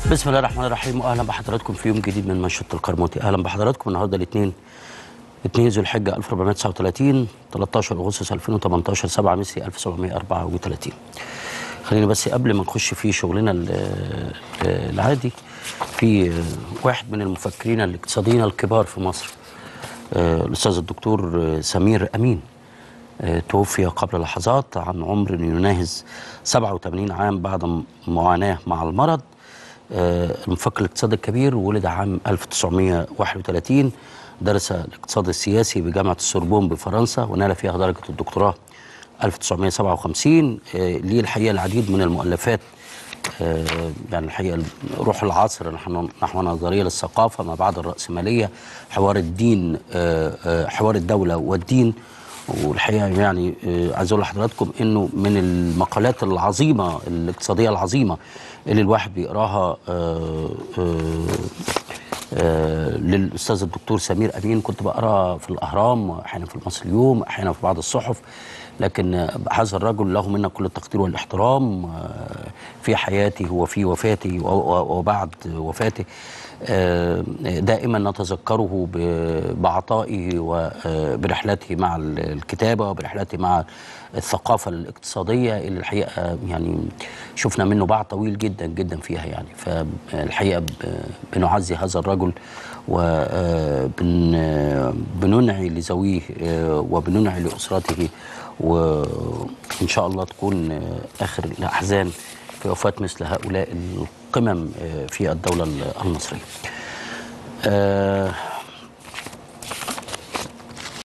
بسم الله الرحمن الرحيم واهلا بحضراتكم في يوم جديد من منشط القرموطي اهلا بحضراتكم النهارده الاثنين 2 ذو الحجه 1439 13 اغسطس 2018 7 مصري 1734 خلينا بس قبل ما نخش في شغلنا ال- العادي في واحد من المفكرين الاقتصاديين الكبار في مصر آه، الاستاذ الدكتور آه، سمير امين آه، توفي قبل لحظات عن عمر يناهز 87 عام بعد م- معاناه مع المرض آه، المفكر الاقتصادي الكبير ولد عام 1931 درس الاقتصاد السياسي بجامعة السوربون بفرنسا ونال فيها درجة الدكتوراه 1957 آه، ليه الحقيقة العديد من المؤلفات آه، يعني الحقيقة روح العصر نحن نحو نظرية للثقافة ما بعد الرأسمالية حوار الدين آه، آه، حوار الدولة والدين والحقيقه يعني آه، عايز اقول لحضراتكم انه من المقالات العظيمه الاقتصاديه العظيمه اللي الواحد بيقراها آه، آه، آه، للاستاذ الدكتور سمير امين كنت بقرا في الاهرام احيانا في المصري اليوم احيانا في بعض الصحف لكن آه، هذا الرجل له منا كل التقدير والاحترام آه، في حياته وفي وفاته و- و- وبعد وفاته آه، دائما نتذكره ب- بعطائه وبرحلته مع ال- الكتابه وبرحلته مع الثقافه الاقتصاديه اللي الحقيقه يعني شفنا منه بعض طويل جدا جدا فيها يعني فالحقيقه ب- بنعزي هذا الرجل وبننعي لذويه آه، وبننعي لاسرته وان شاء الله تكون آه، اخر الاحزان في وفاه مثل هؤلاء القمم آه، في الدوله المصريه. آه